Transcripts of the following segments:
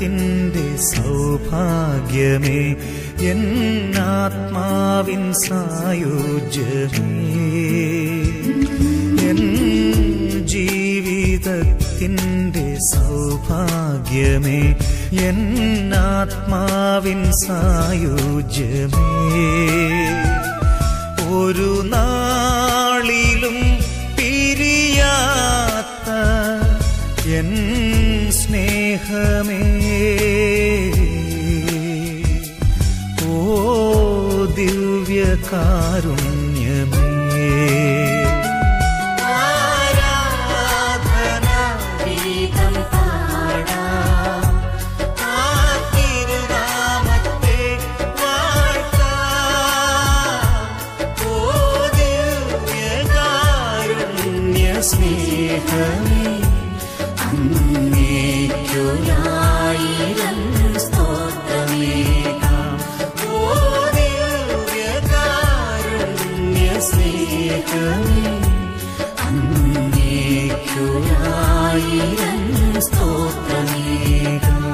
ജീവിതത്തിൻ്റെ സൗഭാഗ്യമേ എന്നാത്മാവിൻ സായുജ്യമേ എൻ ജീവിതത്തിൻ്റെ സൗഭാഗ്യമേ എന്നാത്മാവിൻ സായുജ്യമേ ഒരു നാളിലും പിരിയാത്ത എൻ സ്നേഹമേ ഓ ദിവ്യകാരുണ്യമേ ആരാധന ഗീതം പാടാം ആ തിരുനാമത്തെ വാഴ്ത്താം. ഓ ദിവ്യകാരുണ്യ സ്നേഹമേ അങ്ങേയ്ക്കൊരായിരം സ്തോത്രമേകാം ഓ ദിവ്യകാരുണ്യ സ്നേഹമേ അങ്ങേയ്ക്കൊരായിരം സ്തോത്രമേകാം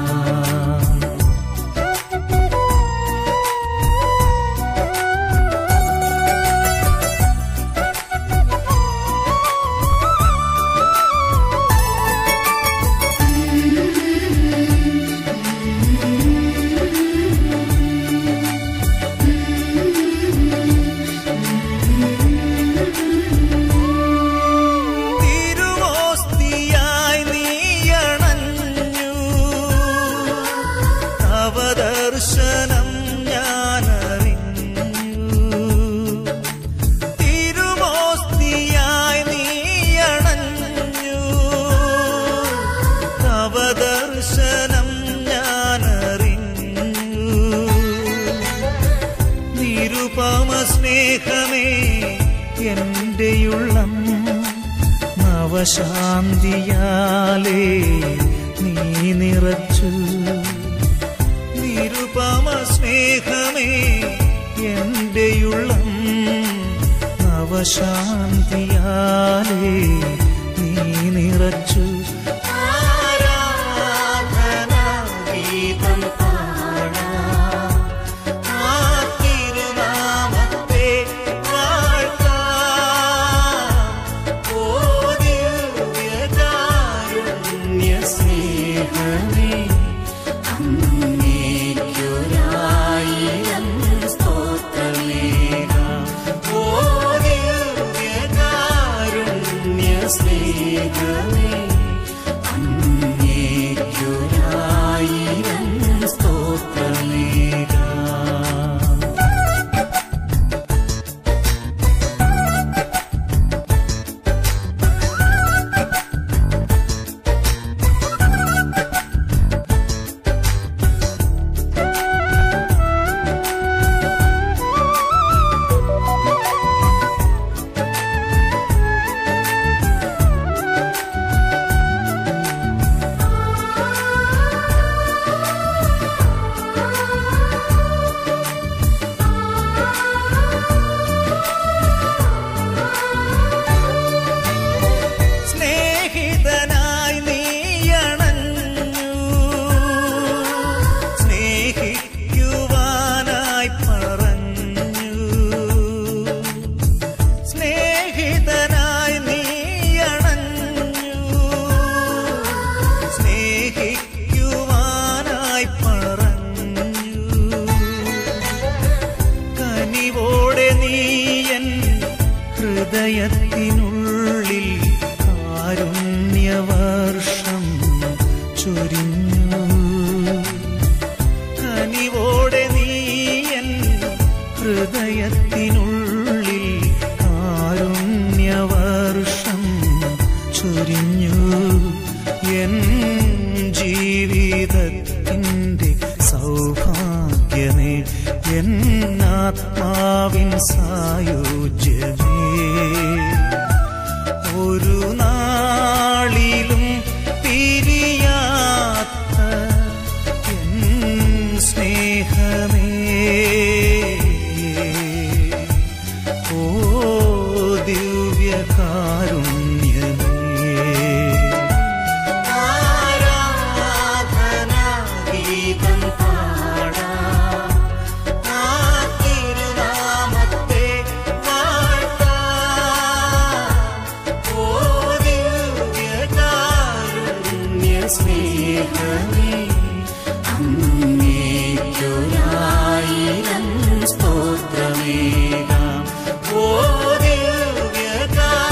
തിരുവോസ്തിയായി നീയണഞ്ഞു അവദർശനം ഞാനറിഞ്ഞു തിരുവോസ്തിയായി നീയണഞ്ഞു അവദർശനം ഞാനറിഞ്ഞു നിരുപമ സ്നേഹമേ എന്റെയുള്ളം നവശാന്തിയാലേ നീ നിറച്ചു നിരുപമ സ്നേഹമേ എന്റെയുള്ളം നവശാന്തിയാലേ നീ നിറച്ചു ആരാധന ഗീതം പാടാം ആ തിരുനാമത്തെ വാഴ്ത്താം. ഓ ദിവ്യകാരുണ്യ സ്നേഹമേ അങ്ങേയ്ക്കൊരായിരം സ്തോത്രമേകാം ഓ ദിവ്യകാരുണ്യ സ്നേഹമേ അങ്ങേയ്ക്കൊരായിരം സ്തോത്രമേകാം സ്നേഹിതനായി നീയണഞ്ഞു സ്നേഹിക്കുവാനായി പറഞ്ഞു സ്നേഹിതനായി നീയണഞ്ഞു സ്നേഹിക്കുവാനായി പറഞ്ഞു കനിവോടെ നീയൻ ഹൃദയത്തിനുള്ളിൽ കാരുണ്യവർഷം ചൊരിഞ്ഞു കനിവോടെ നീയൻ ഹൃദയത്തിനുള്ളിൽ കാരുണ്യവർഷം ചൊരിഞ്ഞു എൻ ജീവിതത്തിൻ്റെ സൗഭാഗ്യമേ എന്നാത്മാവിൻ സായുജ്യമേ ഒരു നാളിലും പിരിയാത്ത എൻ സ്നേഹമേ ഓ ദിവ്യകാരുണ്യമേ ആരാധന സ്നേഹമേ അങ്ങേക്കൊരായിരം സ്തോത്രമേകാം ഓ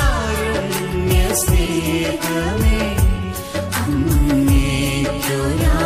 ദിവ്യകാരുണ്യ സ്നേഹമേ അങ്ങേക്കൊരായിരം